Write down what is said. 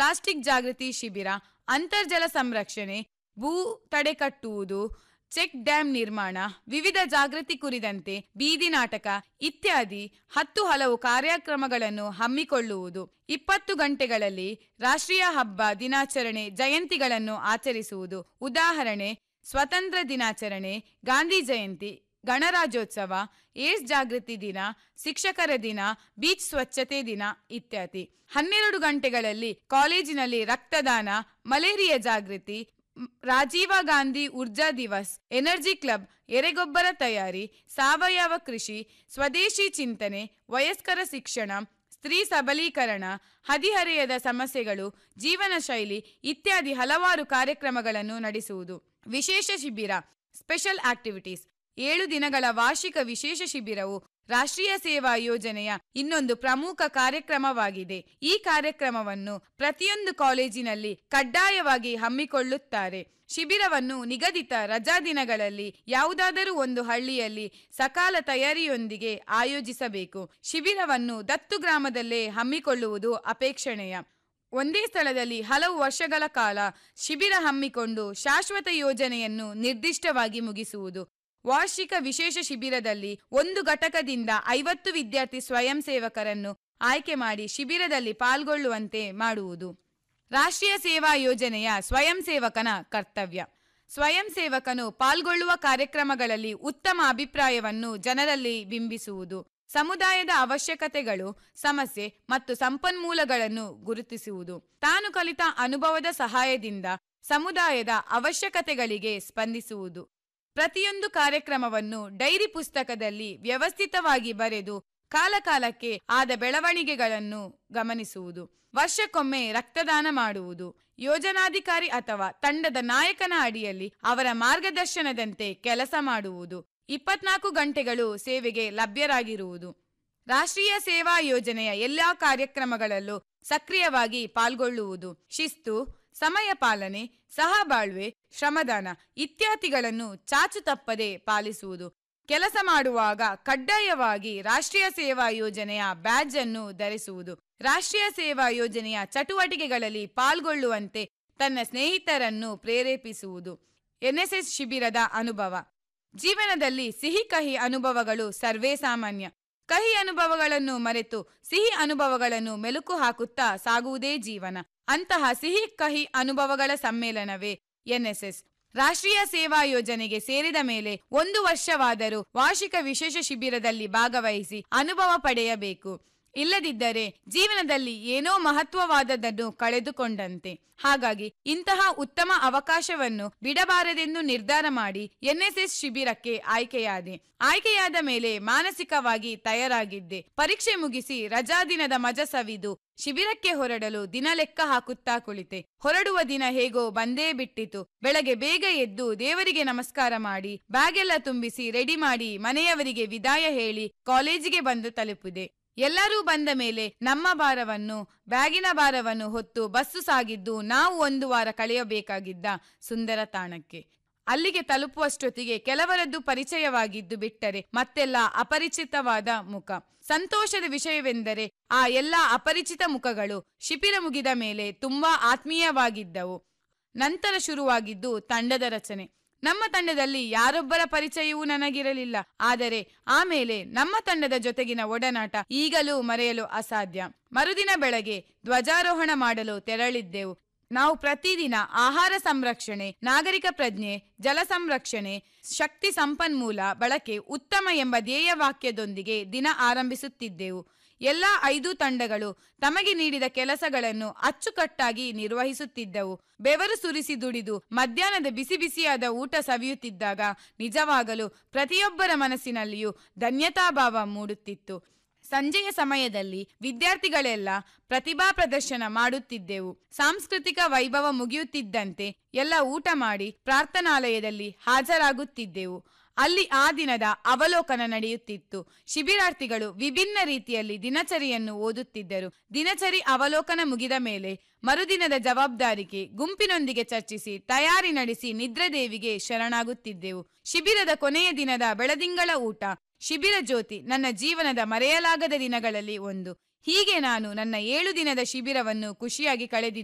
plastic ಜಾಗೃತಿ ಶಿಬಿರ ಅಂತರ್ಜಲ ಸಂರಕ್ಷಣೆ ಭೂ ತಡೆ ಕಟ್ಟುವುದು ಚೆಕ್ ಡ್ಯಾಂ ನಿರ್ಮಾಣ ವಿವಿಧ ಜಾಗೃತಿ ಕುರಿತಂತೆ ಬೀದಿ ನಾಟಕ ಇತ್ಯಾದಿ ಹತ್ತು ಹಲವು ಕಾರ್ಯಕ್ರಮಗಳನ್ನು ಹಮ್ಮಿಕೊಳ್ಳುವುದು ಇಪ್ಪತ್ತು ಗಂಟೆಗಳಲ್ಲಿ ರಾಷ್ಟ್ರೀಯ ಹಬ್ಬ ದಿನಾಚರಣೆ ಜಯಂತಿಗಳನ್ನು ಆಚರಿಸುವುದು ಉದಾಹರಣೆ ಸ್ವತಂತ್ರ ದಿನಾಚರಣೆ ಗಾಂಧಿ ಜಯಂತಿ ಗಣರಾಜ್ಯೋತ್ಸವ ಏಡ್ಸ್ ಜಾಗೃತಿ ದಿನ ಶಿಕ್ಷಕರ ದಿನ ಬೀಚ್ ಸ್ವಚ್ಛತೆ ದಿನ ಇತ್ಯಾದಿ ಹನ್ನೆರಡು ಗಂಟೆಗಳಲ್ಲಿ ಕಾಲೇಜಿನಲ್ಲಿ ರಕ್ತದಾನ ಮಲೇರಿಯಾ ಜಾಗೃತಿ ಮ್, ರಾಜೀವ ಗಾಂಧಿ ಊರ್ಜಾ ದಿವಸ್ ಎನರ್ಜಿ ಕ್ಲಬ್ ಎರೆಗೊಬ್ಬರ ತಯಾರಿ ಸಾವಯವ ಕೃಷಿ ಸ್ವದೇಶಿ ಚಿಂತನೆ ವಯಸ್ಕರ ಶಿಕ್ಷಣ ಸ್ತ್ರೀ ಸಬಲೀಕರಣ ಹದಿಹರೆಯದ ಸಮಸ್ಯೆಗಳು ಜೀವನ ಶೈಲಿ ಇತ್ಯಾದಿ ಹಲವಾರು ಕಾರ್ಯಕ್ರಮಗಳನ್ನು ನಡೆಸುವುದು ವಿಶೇಷ ಶಿಬಿರ ಸ್ಪೆಷಲ್ ಆಕ್ಟಿವಿಟೀಸ್ ಏಳು ದಿನಗಳ ವಾರ್ಷಿಕ ವಿಶೇಷ ಶಿಬಿರವು ರಾಷ್ಟ್ರೀಯ ಸೇವಾ ಯೋಜನೆಯ ಇನ್ನೊಂದು ಪ್ರಮುಖ ಕಾರ್ಯಕ್ರಮವಾಗಿದೆ ಈ ಕಾರ್ಯಕ್ರಮವನ್ನು ಪ್ರತಿಯೊಂದು ಕಾಲೇಜಿನಲ್ಲಿ ಕಡ್ಡಾಯವಾಗಿ ಹಮ್ಮಿಕೊಳ್ಳುತ್ತಾರೆ ಶಿಬಿರವನ್ನು ನಿಗದಿತ ರಜಾ ದಿನಗಳಲ್ಲಿ ಯಾವುದಾದರೂ ಒಂದು ಹಳ್ಳಿಯಲ್ಲಿ ಸಕಾಲ ತಯಾರಿಯೊಂದಿಗೆ ಆಯೋಜಿಸಬೇಕು ಶಿಬಿರವನ್ನು ದತ್ತು ಗ್ರಾಮದಲ್ಲೇ ಹಮ್ಮಿಕೊಳ್ಳುವುದು ಅಪೇಕ್ಷಣೀಯ ಒಂದೇ ಸ್ಥಳದಲ್ಲಿ ಹಲವು ವರ್ಷಗಳ ಕಾಲ ಶಿಬಿರ ಹಮ್ಮಿಕೊಂಡು ಶಾಶ್ವತ ಯೋಜನೆಯನ್ನು ನಿರ್ದಿಷ್ಟವಾಗಿ ಮುಗಿಸುವುದು ವಾರ್ಷಿಕ ವಿಶೇಷ ಶಿಬಿರದಲ್ಲಿ ಒಂದು ಘಟಕದಿಂದ ಐವತ್ತು ವಿದ್ಯಾರ್ಥಿ ಸ್ವಯಂ ಸೇವಕರನ್ನು ಆಯ್ಕೆ ಮಾಡಿ ಶಿಬಿರದಲ್ಲಿ ಪಾಲ್ಗೊಳ್ಳುವಂತೆ ಮಾಡುವುದು ರಾಷ್ಟ್ರೀಯ ಸೇವಾ ಯೋಜನೆಯ ಸ್ವಯಂ ಸೇವಕನ ಕರ್ತವ್ಯ ಸ್ವಯಂ ಸೇವಕನು ಪಾಲ್ಗೊಳ್ಳುವ ಕಾರ್ಯಕ್ರಮಗಳಲ್ಲಿ ಉತ್ತಮ ಅಭಿಪ್ರಾಯವನ್ನು ಜನರಲ್ಲಿ ಬಿಂಬಿಸುವುದು ಸಮುದಾಯದ ಅವಶ್ಯಕತೆಗಳು ಸಮಸ್ಯೆ ಮತ್ತು ಸಂಪನ್ಮೂಲಗಳನ್ನು ಗುರುತಿಸುವುದು ತಾನು ಕಲಿತ ಅನುಭವದ ಸಹಾಯದಿಂದ ಸಮುದಾಯದ ಅವಶ್ಯಕತೆಗಳಿಗೆ ಸ್ಪಂದಿಸುವುದು ಪ್ರತಿಯೊಂದು ಕಾರ್ಯಕ್ರಮವನ್ನು ಡೈರಿ ಪುಸ್ತಕದಲ್ಲಿ ವ್ಯವಸ್ಥಿತವಾಗಿ ಬರೆದು ಕಾಲಕಾಲಕ್ಕೆ ಆದ ಬೆಳವಣಿಗೆಗಳನ್ನು ಗಮನಿಸುವುದು ವರ್ಷಕ್ಕೊಮ್ಮೆ ರಕ್ತದಾನ ಮಾಡುವುದು ಯೋಜನಾಧಿಕಾರಿ ಅಥವಾ ತಂಡದ ನಾಯಕನ ಅಡಿಯಲ್ಲಿ ಅವರ ಮಾರ್ಗದರ್ಶನದಂತೆ ಕೆಲಸ ಮಾಡುವುದು ಇಪ್ಪತ್ನಾಲ್ಕು ಗಂಟೆಗಳು ಸೇವೆಗೆ ಲಭ್ಯರಾಗಿರುವುದು ರಾಷ್ಟ್ರೀಯ ಸೇವಾ ಯೋಜನೆಯ ಎಲ್ಲಾ ಕಾರ್ಯಕ್ರಮಗಳಲ್ಲೂ ಸಕ್ರಿಯವಾಗಿ ಪಾಲ್ಗೊಳ್ಳುವುದು ಶಿಸ್ತು ಸಮಯ ಪಾಲನೆ ಸಹಬಾಳ್ವೆ ಶ್ರಮದಾನ ಇತ್ಯಾದಿಗಳನ್ನು ಚಾಚು ತಪ್ಪದೆ ಪಾಲಿಸುವುದು ಕೆಲಸ ಮಾಡುವಾಗ ಕಡ್ಡಾಯವಾಗಿ ರಾಷ್ಟ್ರೀಯ ಸೇವಾ ಯೋಜನೆಯ ಬ್ಯಾಜ್ ಅನ್ನು ಧರಿಸುವುದು ರಾಷ್ಟ್ರೀಯ ಸೇವಾ ಯೋಜನೆಯ ಚಟುವಟಿಕೆಗಳಲ್ಲಿ ಪಾಲ್ಗೊಳ್ಳುವಂತೆ ತನ್ನ ಸ್ನೇಹಿತರನ್ನು ಪ್ರೇರೇಪಿಸುವುದು ಎನ್ಎಸ್ಎಸ್ ಶಿಬಿರದ ಅನುಭವ ಜೀವನದಲ್ಲಿ ಸಿಹಿ ಕಹಿ ಅನುಭವಗಳು ಸರ್ವೇ ಸಾಮಾನ್ಯ ಕಹಿ ಅನುಭವಗಳನ್ನು ಮರೆತು ಸಿಹಿ ಅನುಭವಗಳನ್ನು ಮೆಲುಕು ಹಾಕುತ್ತಾ ಸಾಗುವುದೇ ಜೀವನ ಅಂತಹ ಸಿಹಿ ಕಹಿ ಅನುಭವಗಳ ಸಮ್ಮೇಳನವೇ ಎನ್ಎಸ್ಎಸ್ ರಾಷ್ಟ್ರೀಯ ಸೇವಾ ಯೋಜನೆಗೆ ಸೇರಿದ ಮೇಲೆ ಒಂದು ವರ್ಷವಾದರೂ ವಾರ್ಷಿಕ ವಿಶೇಷ ಶಿಬಿರದಲ್ಲಿ ಭಾಗವಹಿಸಿ ಅನುಭವ ಪಡೆಯಬೇಕು ಇಲ್ಲದಿದ್ದರೆ ಜೀವನದಲ್ಲಿ ಏನೋ ಮಹತ್ವವಾದದನ್ನು ಕಳೆದುಕೊಂಡಂತೆ ಹಾಗಾಗಿ ಇಂತಹ ಉತ್ತಮ ಅವಕಾಶವನ್ನು ಬಿಡಬಾರದೆಂದು ನಿರ್ಧಾರ ಮಾಡಿ ಎನ್ಎಸ್ಎಸ್ ಶಿಬಿರಕ್ಕೆ ಆಯ್ಕೆಯಾದೆ ಆಯ್ಕೆಯಾದ ಮೇಲೆ ಮಾನಸಿಕವಾಗಿ ತಯಾರಾಗಿದ್ದೆ ಪರೀಕ್ಷೆ ಮುಗಿಸಿ ರಜಾ ದಿನದ ಮಜ ಸವಿದು ಶಿಬಿರಕ್ಕೆ ಹೊರಡಲು ದಿನ ಲೆಕ್ಕ ಹಾಕುತ್ತಾ ಕುಳಿತೆ ಹೊರಡುವ ದಿನ ಹೇಗೋ ಬಂದೇ ಬಿಟ್ಟಿತು ಬೆಳಗ್ಗೆ ಬೇಗ ಎದ್ದು ದೇವರಿಗೆ ನಮಸ್ಕಾರ ಮಾಡಿ ಬ್ಯಾಗ್ ಎಲ್ಲ ತುಂಬಿಸಿ ರೆಡಿ ಮಾಡಿ ಮನೆಯವರಿಗೆ ವಿದಾಯ ಹೇಳಿ ಕಾಲೇಜಿಗೆ ಬಂದು ತಲುಪಿದೆ ಎಲ್ಲರೂ ಬಂದ ಮೇಲೆ ನಮ್ಮ ಭಾರವನ್ನು ಬ್ಯಾಗಿನ ಭಾರವನ್ನು ಹೊತ್ತು ಬಸ್ಸು ಸಾಗಿದ್ದು ನಾವು ಒಂದು ವಾರ ಕಳೆಯಬೇಕಾಗಿದ್ದ ಸುಂದರ ತಾಣಕ್ಕೆ ಅಲ್ಲಿಗೆ ತಲುಪುವಷ್ಟೊತ್ತಿಗೆ ಕೆಲವರದ್ದು ಪರಿಚಯವಾಗಿದ್ದು ಬಿಟ್ಟರೆ ಮತ್ತೆಲ್ಲ ಅಪರಿಚಿತವಾದ ಮುಖ ಸಂತೋಷದ ವಿಷಯವೆಂದರೆ ಆ ಎಲ್ಲಾ ಅಪರಿಚಿತ ಮುಖಗಳು ಶಿಬಿರ ಮುಗಿದ ಮೇಲೆ ತುಂಬಾ ಆತ್ಮೀಯವಾಗಿದ್ದವು ನಂತರ ಶುರುವಾಗಿದ್ದು ತಂಡದ ರಚನೆ ನಮ್ಮ ತಂಡದಲ್ಲಿ ಯಾರೊಬ್ಬರ ಪರಿಚಯವೂ ನನಗಿರಲಿಲ್ಲ ಆದರೆ ಆಮೇಲೆ ನಮ್ಮ ತಂಡದ ಜೊತೆಗಿನ ಒಡನಾಟ ಈಗಲೂ ಮರೆಯಲು ಅಸಾಧ್ಯ ಮರುದಿನ ಬೆಳಗ್ಗೆ ಧ್ವಜಾರೋಹಣ ಮಾಡಲು ತೆರಳಿದ್ದೆವು ನಾವು ಪ್ರತಿದಿನ ಆಹಾರ ಸಂರಕ್ಷಣೆ ನಾಗರಿಕ ಪ್ರಜ್ಞೆ ಜಲ ಸಂರಕ್ಷಣೆ ಶಕ್ತಿ ಸಂಪನ್ಮೂಲ ಬಳಕೆ ಉತ್ತಮ ಎಂಬ ಧ್ಯೇಯ ವಾಕ್ಯದೊಂದಿಗೆ ದಿನ ಆರಂಭಿಸುತ್ತಿದ್ದೆವು ಎಲ್ಲಾ ಐದು ತಂಡಗಳು ತಮಗೆ ನೀಡಿದ ಕೆಲಸಗಳನ್ನು ಅಚ್ಚುಕಟ್ಟಾಗಿ ನಿರ್ವಹಿಸುತ್ತಿದ್ದವು ಬೆವರು ಸುರಿಸಿ ದುಡಿದು ಮಧ್ಯಾಹ್ನದ ಬಿಸಿ ಬಿಸಿಯಾದ ಊಟ ಸವಿಯುತ್ತಿದ್ದಾಗ ನಿಜವಾಗಲೂ ಪ್ರತಿಯೊಬ್ಬರ ಮನಸ್ಸಿನಲ್ಲಿಯೂ ಧನ್ಯತಾಭಾವ ಮೂಡುತ್ತಿತ್ತು ಸಂಜೆಯ ಸಮಯದಲ್ಲಿ ವಿದ್ಯಾರ್ಥಿಗಳೆಲ್ಲ ಪ್ರತಿಭಾ ಪ್ರದರ್ಶನ ಮಾಡುತ್ತಿದ್ದೆವು ಸಾಂಸ್ಕೃತಿಕ ವೈಭವ ಮುಗಿಯುತ್ತಿದ್ದಂತೆ ಎಲ್ಲ ಊಟ ಮಾಡಿ ಪ್ರಾರ್ಥನಾಲಯದಲ್ಲಿ ಹಾಜರಾಗುತ್ತಿದ್ದೆವು ಅಲ್ಲಿ ಆ ದಿನದ ಅವಲೋಕನ ನಡೆಯುತ್ತಿತ್ತು ಶಿಬಿರಾರ್ಥಿಗಳು ವಿಭಿನ್ನ ರೀತಿಯಲ್ಲಿ ದಿನಚರಿಯನ್ನು ಓದುತ್ತಿದ್ದರು ದಿನಚರಿ ಅವಲೋಕನ ಮುಗಿದ ಮೇಲೆ ಮರುದಿನದ ಜವಾಬ್ದಾರಿಗೆ ಗುಂಪಿನೊಂದಿಗೆ ಚರ್ಚಿಸಿ ತಯಾರಿ ನಡೆಸಿ ನಿದ್ರದೇವಿಗೆ ಶರಣಾಗುತ್ತಿದ್ದೆವು ಶಿಬಿರದ ಕೊನೆಯ ದಿನದ ಬೆಳದಿಂಗಳ ಊಟ ಶಿಬಿರ ಜ್ಯೋತಿ ನನ್ನ ಜೀವನದ ಮರೆಯಲಾಗದ ದಿನಗಳಲ್ಲಿ ಒಂದು ಹೀಗೆ ನಾನು ನನ್ನ ಏಳು ದಿನದ ಶಿಬಿರವನ್ನು ಖುಷಿಯಾಗಿ ಕಳೆದಿದ್ದೆ